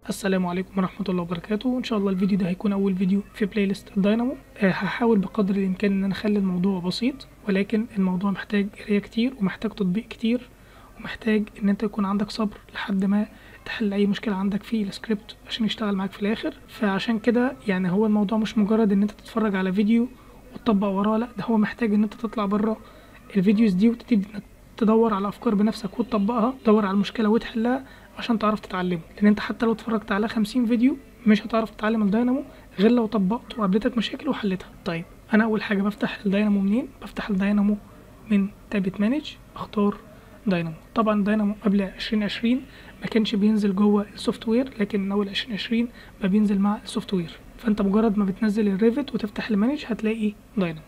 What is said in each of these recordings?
السلام عليكم ورحمة الله وبركاته إن شاء الله الفيديو ده هيكون أول فيديو في بلاي ليست الداينامو أه هحاول بقدر الإمكان إن أنا أخلي الموضوع بسيط ولكن الموضوع محتاج قراية كتير ومحتاج تطبيق كتير ومحتاج إن أنت يكون عندك صبر لحد ما تحل أي مشكلة عندك في السكريبت عشان يشتغل معاك في الآخر فعشان كده يعني هو الموضوع مش مجرد إن أنت تتفرج على فيديو وتطبق وراه لأ ده هو محتاج إن أنت تطلع بره الفيديوز دي وتبتدي إنك تدور على أفكار بنفسك وتطبقها تدور على المشكلة وتحلها عشان تعرف تتعلمه لان انت حتى لو اتفرجت على 50 فيديو مش هتعرف تتعلم الداينامو غير لو طبقت وقابلتك مشاكل وحلتها طيب انا اول حاجه بفتح الداينامو منين بفتح الداينامو من تابة مانج اختار داينامو طبعا الداينامو قبل 2020 ما كانش بينزل جوه السوفت وير لكن من اول 2020 بقى بينزل مع السوفت وير فانت مجرد ما بتنزل الريفت وتفتح المانج هتلاقي داينامو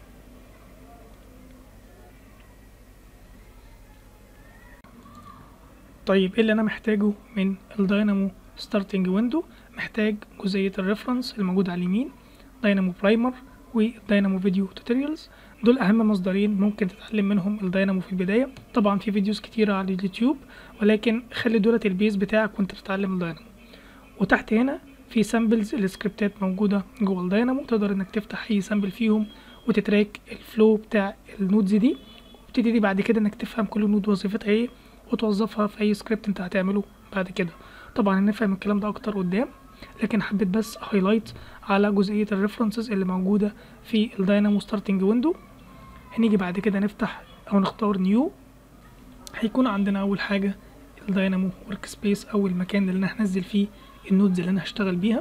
طيب ايه اللي انا محتاجه من الداينامو ستارتنج ويندو محتاج جزئيه الريفرنس الموجود على اليمين داينامو برايمر وداينامو فيديو توتوريالز دول اهم مصدرين ممكن تتعلم منهم الداينامو في البدايه طبعا في فيديوز كتيره على اليوتيوب ولكن خلي دولت البيز بتاعك وانت بتتعلم الداينامو وتحت هنا في سامبلز السكريبتات موجوده جوه الداينامو تقدر انك تفتح اي سامبل فيهم وتتراك الفلو بتاع النودز دي وتبتدي بعد كده انك تفهم كل نود وظيفتها ايه وتوظفها في اي سكريبت انت هتعمله بعد كده طبعا هنفهم الكلام ده اكتر قدام لكن حبيت بس هايلايت على جزئيه الريفرنسز اللي موجوده في الداينامو ستارتنج ويندو هنيجي بعد كده نفتح او نختار نيو هيكون عندنا اول حاجه الداينامو ورك سبيس او المكان اللي انا هنزل فيه النودز اللي انا هشتغل بيها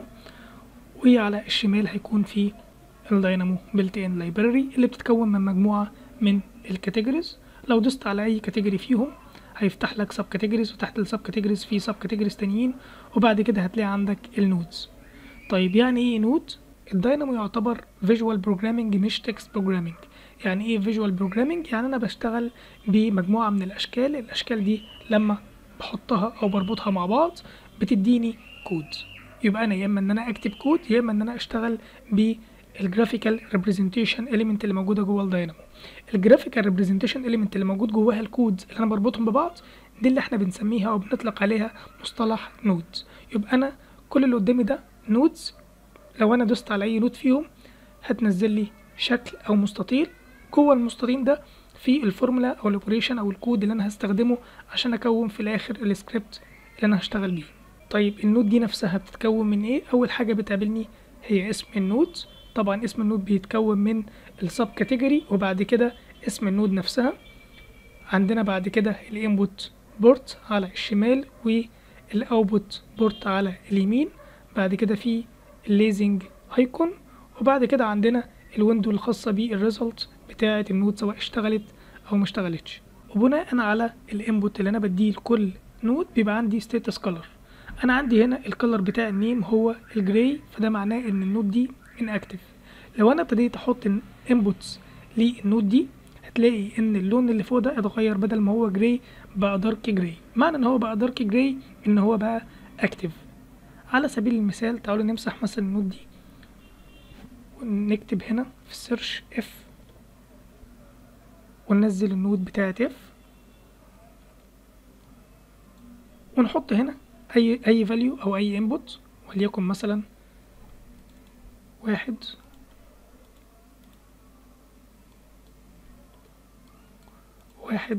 وعلى الشمال هيكون في الداينامو بيلت ان لايبراري اللي بتتكون من مجموعه من الكاتيجوريز لو دوست على اي كاتيجوري فيهم هيفتح لك سب كاتيجوريز وتحت السب كاتيجوريز في سب كاتيجوريز تانيين وبعد كده هتلاقي عندك النودز طيب يعني ايه نود الداينامو يعتبر فيجوال بروجرامنج مش تكست بروجرامنج يعني ايه فيجوال بروجرامنج يعني انا بشتغل بمجموعه من الاشكال الاشكال دي لما بحطها او بربطها مع بعض بتديني كود يبقى انا يا اما ان انا اكتب كود يا اما ان انا اشتغل بالجرافيكال ريبريزنتيشن اليمنت اللي موجوده جوه الداينامو الجرافيكال ريبريزنتيشن اليمنت اللي موجود جواها الكودز اللي انا بربطهم ببعض دي اللي احنا بنسميها او بنطلق عليها مصطلح نودز يبقى انا كل اللي قدامي ده نودز لو انا دوست على اي نود فيهم هتنزل لي شكل او مستطيل جوه المستطيل ده في الفورمولا او الاوبريشن او الكود اللي انا هستخدمه عشان اكون في الاخر السكريبت اللي انا هشتغل بيه طيب النود دي نفسها بتتكون من ايه اول حاجه بتقابلني هي اسم النود طبعا اسم النود بيتكون من السب كاتيجوري وبعد كده اسم النود نفسها عندنا بعد كده الانبوت بورت على الشمال والاوتبوت بورت على اليمين بعد كده في الليزنج ايكون وبعد كده عندنا الويندو الخاصه بالريزلت بتاعه النود سواء اشتغلت او ما اشتغلتش وبناء على الانبوت اللي انا بديه لكل نود بيبقى عندي ستاتس كولر انا عندي هنا الكولر بتاع النيم هو الجراي فده معناه ان النود دي inactive لو انا ابتديت احط انبوتس للنود دي هتلاقي ان اللون اللي فوق ده اتغير بدل ما هو جراي بقى دارك جراي معنى ان هو بقى دارك جراي ان هو بقى اكتف على سبيل المثال تعالوا نمسح مثلا النود دي ونكتب هنا في السيرش اف وننزل النود بتاعت اف ونحط هنا اي اي فاليو او اي انبوت وليكن مثلا واحد واحد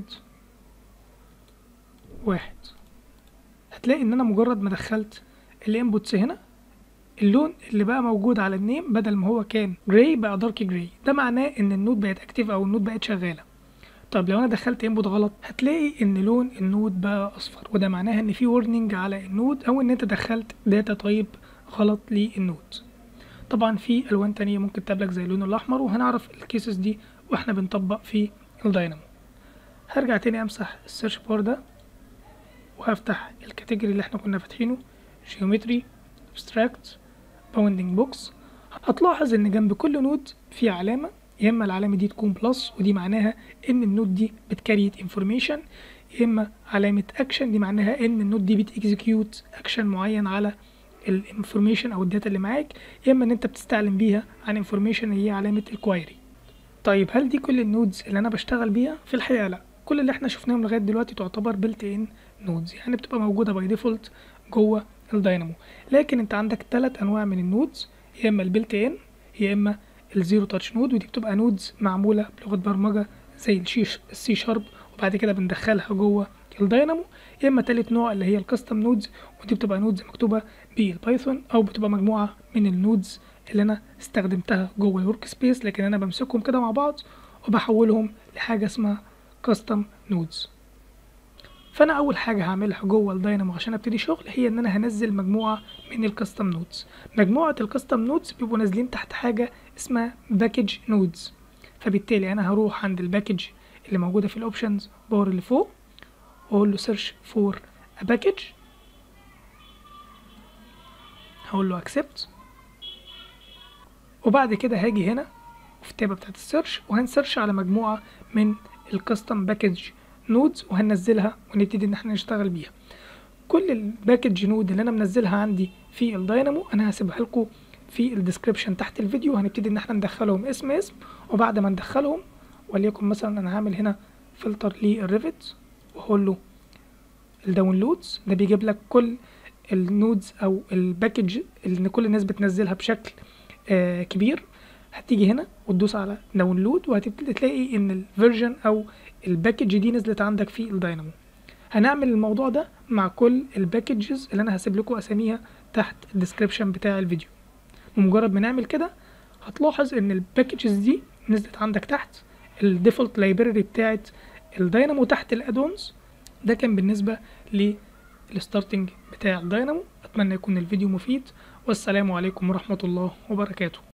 واحد هتلاقي ان انا مجرد ما دخلت الانبوتس هنا اللون اللي بقى موجود على النيم بدل ما هو كان جراي بقى دارك جراي ده معناه ان النود بقت اكتيف او النود بقت شغاله طب لو انا دخلت انبوت غلط هتلاقي ان لون النود بقى اصفر وده معناها ان في ورنينج على النود او ان انت دخلت داتا تايب غلط للنود طبعا في الوان تانية ممكن تقابلك زي اللون الاحمر وهنعرف الكيسز دي واحنا بنطبق في الداينامو هرجع تاني امسح السيرش بار ده وهفتح الكاتيجوري اللي احنا كنا فاتحينه جيومتري ابستراكت باوندنج بوكس هتلاحظ ان جنب كل نود في علامه يا اما العلامه دي تكون بلس ودي معناها ان النود دي بتكريت انفورميشن يا اما علامه اكشن دي معناها ان النود دي بتكزيكيوت اكشن معين على الانفورميشن او الداتا اللي معاك يا اما ان انت بتستعلم بيها عن انفورميشن هي علامه الكوايري طيب هل دي كل النودز اللي انا بشتغل بيها في الحقيقه لا كل اللي احنا شفناهم لغايه دلوقتي تعتبر بيلت ان نودز يعني بتبقى موجوده باي ديفولت جوه الداينامو لكن انت عندك ثلاث انواع من النودز يا اما البيلت ان يا اما الزيرو تاتش نود ودي بتبقى نودز معموله بلغه برمجه زي الشيش السي شارب وبعد كده بندخلها جوه الداينامو يا اما تالت نوع اللي هي الكاستم نودز ودي بتبقى نودز مكتوبه بالبايثون او بتبقى مجموعه من النودز اللي انا استخدمتها جوه الورك سبيس لكن انا بمسكهم كده مع بعض وبحولهم لحاجه اسمها كاستم نودز فانا اول حاجه هعملها جوه الداينامو عشان ابتدي شغل هي ان انا هنزل مجموعه من الكاستم نودز مجموعه الكاستم نودز بيبقوا نازلين تحت حاجه اسمها باكج نودز فبالتالي انا هروح عند الباكج اللي موجوده في الاوبشنز بار اللي فوق واقول له سيرش فور ا باكج هقول له اكسبت وبعد كده هاجي هنا في التابه بتاعت السيرش وهنسيرش على مجموعه من الكاستم باكج نودز وهننزلها ونبتدي ان احنا نشتغل بيها كل الباكج نود اللي انا منزلها عندي في الداينامو انا هسيبها لكم في الديسكريبشن تحت الفيديو هنبتدي ان احنا ندخلهم اسم اسم وبعد ما ندخلهم وليكن مثلا انا هعمل هنا فلتر للريفت واقول له الداونلودز ده بيجيب لك كل النودز او الباكج اللي كل الناس بتنزلها بشكل آه كبير هتيجي هنا وتدوس على داونلود وهتبتدي تلاقي ان الفيرجن او الباكج دي نزلت عندك في الداينامو هنعمل الموضوع ده مع كل الباكجز اللي انا هسيب لكم اساميها تحت الديسكريبشن بتاع الفيديو بمجرد ما نعمل كده هتلاحظ ان الباكجز دي نزلت عندك تحت الديفولت لايبراري بتاعت الداينامو تحت الادونز ده كان بالنسبه للستارتنج بتاع الداينامو اتمنى يكون الفيديو مفيد والسلام عليكم ورحمه الله وبركاته